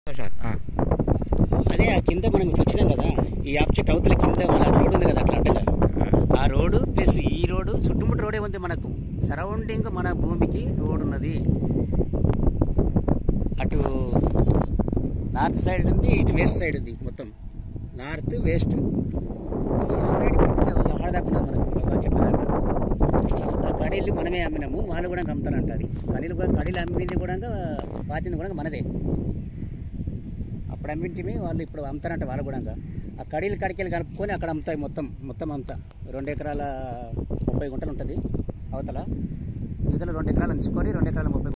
Sir ఆ. అదే ఆ కింద మనం ఇట్లా వచ్చినాం కదా ఈ యాప్ చెట్టు అవతల కింద మన రోడ్డు ఉంది కదా అట్లా అడ్డంగా ఆ రోడ్డు ప్లస్ ఈ రోడ్డు చుట్టుముట్టు రోడే ఉంది మనకు సరౌండింగ్ మన భూమికి రోడ్ ఉన్నది అటు నార్త్ సైడ్ ఉంది ఇటు వెస్ట్ సైడ్ ఉంది మొత్తం నార్త్ వెస్ట్ ఈస్ట్ సైడ్ కిందకి ఆడదాకున్నాం మనకు ఒక చెట్ల దాకా ఆ కడీలు మనమే అమ్మినాము వాళ్ళు కూడా అమ్ముతారంట అది కడీలు కూడా కడీలు అమ్మింది కూడా పాతింది కూడా మనదే అప్పుడు అమ్మింటిమి వాళ్ళు ఇప్పుడు అమ్ముతారంట వాళ్ళు కూడా ఆ కడీలు కడికెళ్ళి కలుపుకొని అక్కడ అమ్ముతాయి మొత్తం మొత్తం అంతా రెండు ఎకరాల ముప్పై గుంటలు ఉంటుంది అవతల ఇవతల రెండు ఎకరాలు ఉంచుకొని రెండు ఎకరాల ముప్పై